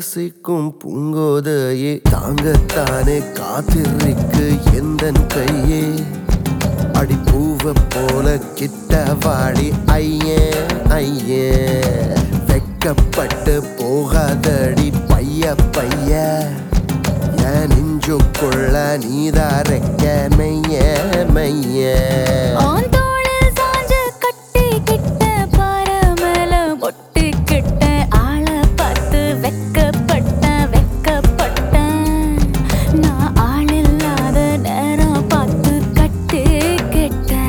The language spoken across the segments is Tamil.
ரசிக்கும் பூங்கோதையே தாங்கத்தானே காத்திருக்கு எந்தன் கையே அடி பூவ போல கிட்ட வாடி ஐயே ஐயே வெக்கப்பட்டு போகாதடி பைய பைய என் நெஞ்சுக்குள்ள நீதான் ரெக்க மைய மைய ஆன் தோளில் சாஞ்சு கட்டிக்கிட்ட பாறை மேல ஒட்டிக்கிட்ட ஆளை பார்த்து வெக்கப்பட்டேன், வெக்கப்பட்டேன். நான் ஆள் இல்லாத நேரம் பார்த்து கட்டிக்கிட்டேன்.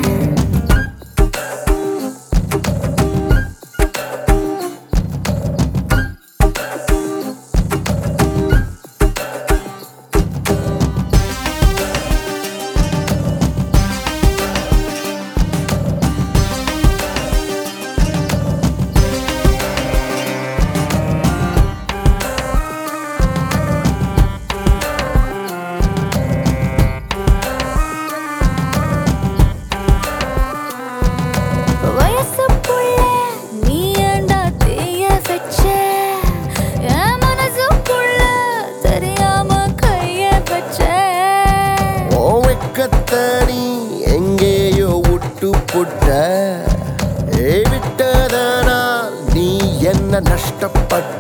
வயசு புள்ள, நீ ஏன்டா தீய வச்ச? என் மனசுக்குள்ள தெரியாம கைய வச்ச ஓ வெக்கத்தனி எங்கேயோ விட்டு புட்ட ஏ விட்டதனால் நீ என்ன நஷ்டப்பட்ட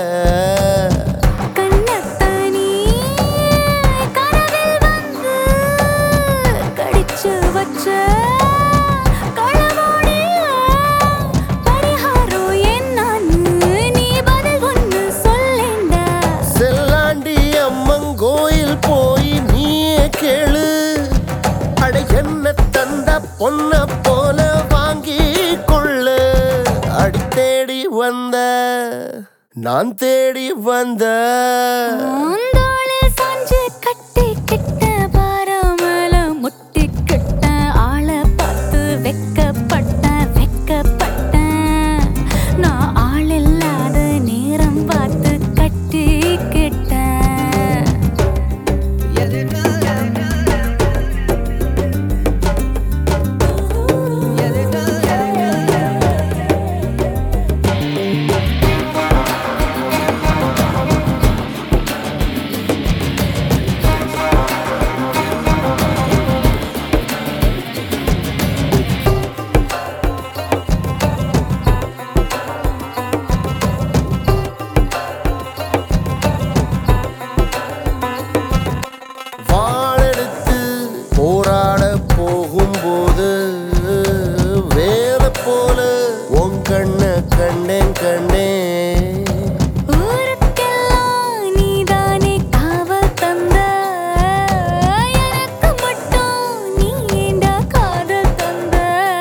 கண்ணத்தனி கனவில் வந்து கடிச்சு வச்ச களவாடிய பரிகாரம் என்னன்னு நீ பதில் ஒண்ணு சொல்லேண்டா செல்லாண்டி அம்மன் கோயில் போய் நீயே கேளு அட என்ன தந்த பொன்ன போல வாங்கி கொள்ளு அடி தேடி வந்த நான் தேடி வந்த ஆந்தோளில் சாஞ்சு கட்டிக்கிட்ட பாரம் மேல முட்டிக்கிட்ட ஆளை பார்த்து வெக்கப்பட்டேன், வெக்கப்பட்டேன். நான் ஆள் இல்லாத நேரம் பார்த்து கட்டிக்கிட்டேன் வாழெடுத்து போராட போகும்போது வேற போல உன் கண்ண கண்டேன் கண்டேன் ஊருக்கெல்லாம் நீதானே காவல் தந்த எனக்கு மட்டும் நீ ஏண்டா காதல் தந்த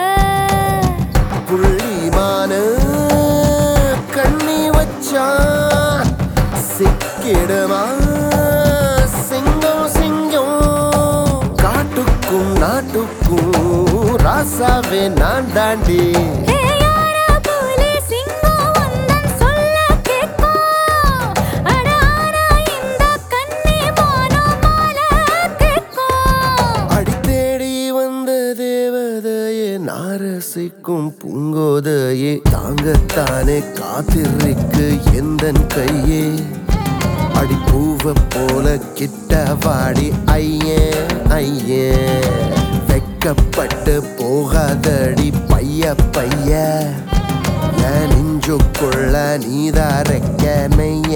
புள்ளிமான கண்ணி வச்சான் சிக்கிடுமா சிங்கம் சிங்கம் காட்டுக்கும் நாட்டுக்கும் ராசாவே நான் தாண்டி ஏ யாரா போலே சிங்கம் வந்தன் சொல்ல கேட்கும் அட ஆனா இந்த கண்ணே வானம் மாலை கேட்கும் அடி தேடி வந்த தேவதையே நாரசிக்கும் பூங்கோதையே தாங்கத்தானே காத்திருக்கு எந்தன் கையே அடி பூவ போல கிட்ட வாடி ஐயே ஐயே வெக்கப்பட்டு போகாதடி பைய பைய என் நெஞ்சுக்குள்ள நீதான் ரெக்க மெய்ய